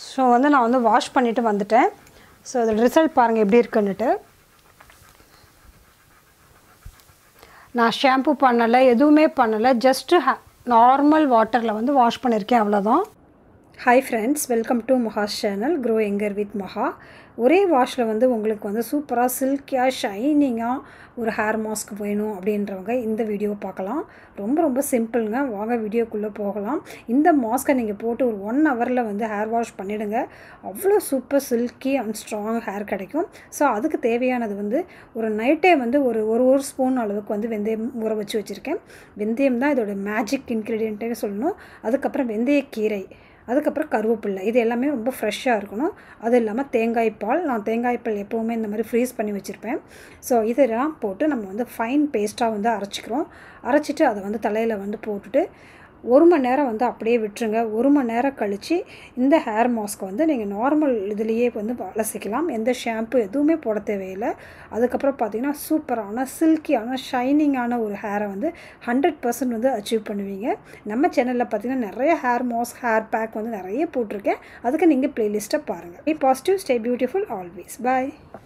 so வந்து நான் வந்து வாஷ் பண்ணிவிட்டு வந்துட்டேன் ஸோ அதோட ரிசல்ட் பாருங்கள் எப்படி இருக்குன்னுட்டு நான் ஷாம்பு பண்ணலை எதுவுமே பண்ணலை ஜஸ்ட்டு ஹே நார்மல் வாட்டரில் வந்து வாஷ் பண்ணியிருக்கேன் அவ்வளோதான் hi friends welcome to Maha's channel grow younger with Maha ஒரே வாஷில் வந்து உங்களுக்கு வந்து சூப்பராக சில்கியாக ஷைனிங்காக ஒரு ஹேர் மாஸ்க் வேணும் அப்படின்றவங்க இந்த வீடியோ பார்க்கலாம் ரொம்ப ரொம்ப சிம்பிளுங்க வாங்க வீடியோக்குள்ளே போகலாம் இந்த மாஸ்க்கை நீங்கள் போட்டு ஒரு ஒன் ஹவரில் வந்து ஹேர் வாஷ் பண்ணிவிடுங்க அவ்வளோ super silky and strong hair கிடைக்கும் ஸோ அதுக்கு தேவையானது வந்து ஒரு நைட்டே வந்து ஒரு ஒரு ஒரு ஸ்பூன் அளவுக்கு வந்து வெந்தயம் ஊற வச்சு வச்சுருக்கேன் வெந்தயம் தான் இதோட மேஜிக் இன்க்ரீடியண்ட்டே சொல்லணும் அதுக்கப்புறம் வெந்தயக்கீரை அதுக்கப்புறம் கருவேப்பில்லை இது எல்லாமே ரொம்ப ஃப்ரெஷ்ஷாக இருக்கணும் அது இல்லாமல் தேங்காய் பால் நான் தேங்காய் பால் எப்போவுமே இந்த மாதிரி ஃப்ரீஸ் பண்ணி வச்சுருப்பேன் ஸோ இதெல்லாம் போட்டு நம்ம வந்து ஃபைன் பேஸ்ட்டாக வந்து அரைச்சிக்கிறோம் அரைச்சிட்டு அதை வந்து தலையில் வந்து போட்டுட்டு ஒரு மணி நேரம் வந்து அப்படியே விட்டுருங்க ஒரு மணி நேரம் கழித்து இந்த ஹேர் மாஸ்க்கை வந்து நீங்கள் நார்மல் இதுலேயே வந்து அலசிக்கலாம் எந்த ஷாம்பு எதுவுமே போட தேவையில்லை அதுக்கப்புறம் பார்த்தீங்கன்னா சூப்பரான சில்கியான ஷைனிங்கான ஒரு ஹேரை வந்து ஹண்ட்ரட் பர்சன்ட் வந்து அச்சீவ் பண்ணுவீங்க நம்ம சேனலில் பார்த்தீங்கன்னா நிறைய ஹேர் மாஸ்க் ஹேர் பேக் வந்து நிறைய போட்டிருக்கேன் அதுக்கு நீங்கள் ப்ளேலிஸ்ட்டை பாருங்கள் be positive stay beautiful always bye